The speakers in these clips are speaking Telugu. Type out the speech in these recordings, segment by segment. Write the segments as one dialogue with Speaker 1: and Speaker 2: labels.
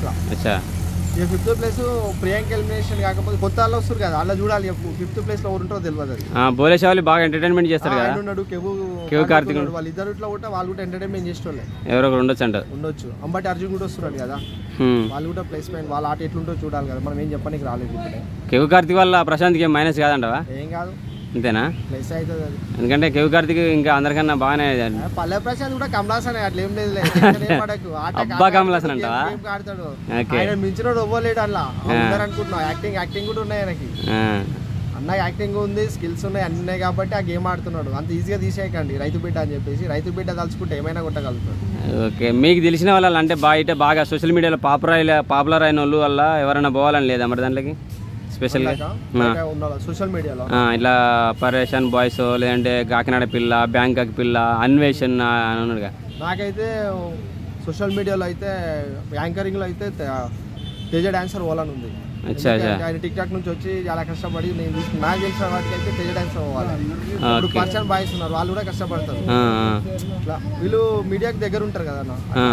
Speaker 1: అట్లా
Speaker 2: అచ్చా
Speaker 1: ఇక ఫిఫ్త్ ప్లేస్ ప్రియాంక ఎలిమినేషన్ కాకపోతే కొత్త వాళ్ళు వస్తారు కదా అలా చూడాలి చెప్పు ఫిఫ్త్ ప్లేస్ లో ఎవరు ఉంటారో తెలియదు అది
Speaker 2: ఆ, బోలే షావులి బాగా ఎంటర్టైన్మెంట్ చేస్తారు కదా
Speaker 1: ఆయన ఉన్నాడు కెవు
Speaker 2: కెవు కార్తిక్
Speaker 1: ఉన్నాడు వాళ్ళు ఇద్దరు ఇట్లా కూడా వాళ్ళు కూడా ఎంటర్టైన్మెంట్ చేసేటోళ్ళే
Speaker 2: ఎవరో ఒకరు ఉండొచ్చు అంటారు
Speaker 1: ఉండొచ్చు అంబటి అర్జున్ కూడా వస్తున్నాడు కదా
Speaker 2: హ్మ్.
Speaker 1: వాళ్ళు కూడా ప్లేస్ పాయింట్ వాళ్ళ ఆట ఎట్లుంటో చూడాలి కదా మనం ఏం చెప్పడానికి రాలేదు ఇప్పుడే
Speaker 2: కెవి కార్తిక్ వల్ల ప్రశాంత్కి ఏం మైనస్ కాదంటవా
Speaker 1: ఏం కాదు
Speaker 2: అంతేనా
Speaker 1: ప్లేస్ అవుతుంది అది
Speaker 2: ఎందుకంటే కెవి కార్తిక్ ఇంకా అందరికన్నా బాగానే
Speaker 1: ఆ, పల్లె ప్రశాంత్ కూడా కమలాసనే అట్లా ఏం లేదు
Speaker 2: అబ్బా కమలాసన్ అంటావా?
Speaker 1: ఆడతాడు
Speaker 2: ఓకే.
Speaker 1: ఆయన మించిన ఇవ్వలేడు అలా అందరు అనుకుంటున్నావు యాక్టింగ్ యాక్టింగ్ కూడా ఉన్నాయి ఆయనకి
Speaker 2: ఆ,
Speaker 1: అన్న యాక్టింగ్ ఉంది స్కిల్స్ ఉన్నాయి అన్నీ ఉన్నాయి కాబట్టి ఆ గేమ్ ఆడుతున్నాడు అంత ఈజీగా తీసేయకండి రైతు బిడ్డ అని చెప్పేసి రైతు బిడ్డ తలుచుకుంటే ఏమైనా కొట్టగలుగుతాడు
Speaker 2: ఓకే మీకు తెలిసిన వాళ్ళు అంటే బాగా బాగా సోషల్ మీడియాలో పాపులర్ అయిన పాపులర్ అయిన వాళ్ళు వల్ల ఎవరైనా పోవాలని లేదా మరి దాంట్లోకి స్పెషల్గా
Speaker 1: సోషల్ మీడియాలో
Speaker 2: ఆ, ఇట్లా పరేషన్ బాయ్స్ లేదంటే కాకినాడ పిల్ల బ్యాంకాక్ పిల్ల అన్వేషణ్ అని ఉన్నాడుగా
Speaker 1: నాకైతే సోషల్ మీడియాలో అయితే యాంకరింగ్లో అయితే తే- తేజ డాన్సర్ పోవాలని ఉంది
Speaker 2: అచ్చా అచ్చా
Speaker 1: ఎందుకంటే ఆయన టిక్ టాక్ నుంచి వచ్చి చాలా కష్టపడి నేను చూసిన నాకు తెలిసిన వాటికి అయితే తేజ డాన్సర్ పోవాలి ఇప్పుడు
Speaker 2: ఓకే
Speaker 1: పర్సన్ బాయ్స్ ఉన్నారు వాళ్ళు కూడా కష్టపడతారు
Speaker 2: ఆ, ఆ,
Speaker 1: ఇట్లా వీళ్ళు మీడియాకి దగ్గర ఉంటారు కదా అన్న
Speaker 2: ఆ.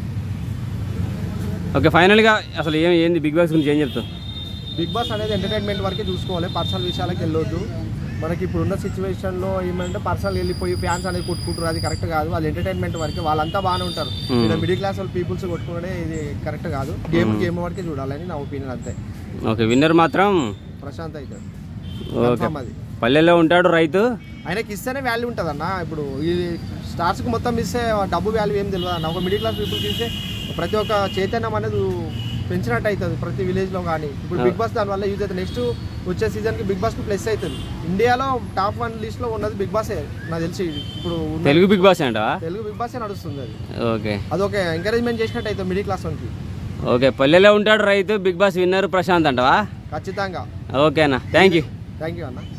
Speaker 2: ఓకే ఫైనల్గా అసలు ఏం ఏంది బిగ్ బాస్ గురించి ఏం చెప్తావు
Speaker 1: బిగ్ బాస్ అనేది ఎంటర్టైన్మెంట్ వరకే చూసుకోవాలి పర్సనల్ విషయాలకు వెళ్ళొద్దు మనకి ఇప్పుడున్న సిచ్యువేషన్లో ఏమంటే పర్సనల్ వెళ్ళిపోయి ఫ్యాన్స్ అనేది కొట్టుకుంటారు అది కరెక్ట్ కాదు వాళ్ళు ఎంటర్టైన్మెంట్ వరకే వాళ్ళంతా బాగానే ఉంటారు
Speaker 2: Hmm.
Speaker 1: ఇక్కడ మిడిల్ క్లాస్ వాళ్ళు పీపుల్స్ కొట్టుకునే ఇది కరెక్ట్ కాదు గేమ్ గేమ్ వరకే చూడాలని నా ఒపీనియన్ అంతే
Speaker 2: ఓకే విన్నర్ మాత్రం
Speaker 1: ప్రశాంత్ అయితే
Speaker 2: ఓకే
Speaker 1: Confirm అది
Speaker 2: పల్లెల్లో ఉంటాడు రైతు
Speaker 1: ఆయనకి ఇస్తేనే వాల్యూ ఉంటుంది అన్న ఇప్పుడు ఈ స్టార్స్కి మొత్తం ఇస్తే డబ్బు వాల్యూ ఏం తెలియదు అన్న ఒక మిడిల్ క్లాస్ పీపుల్కి ఇస్తే ప్రతి ఒక్క చైతన్యం అనేది పెంచినట్టు అవుతుంది ప్రతి విలేజ్లో కానీ ఇప్పుడు బిగ్ బాస్ దానివల్ల యూజ్ అవుతుంది నెక్స్ట్ వచ్చే సీజన్కి బిగ్ బాస్కి ప్లస్ అవుతుంది ఇండియాలో టాప్ వన్ లిస్ట్లో ఉన్నది బిగ్ బాసే నాకు తెలిసి ఇప్పుడు ఉన్న
Speaker 2: తెలుగు బిగ్ బాస్ అంటవా
Speaker 1: తెలుగు బిగ్ బాసే నడుస్తుంది అది
Speaker 2: ఓకే
Speaker 1: అదొక ఎంకరేజ్మెంట్ చేసినట్టు అవుతుంది మిడిల్ క్లాస్ వానికి
Speaker 2: ఓకే పల్లెలో ఉంటాడు రైతు బిగ్ బాస్ విన్నర్ ప్రశాంత్ అంటవా
Speaker 1: ఖచ్చితంగా
Speaker 2: ఓకే అన్న థ్యాంక్ యూ
Speaker 1: థ్యాంక్ యూ అన్న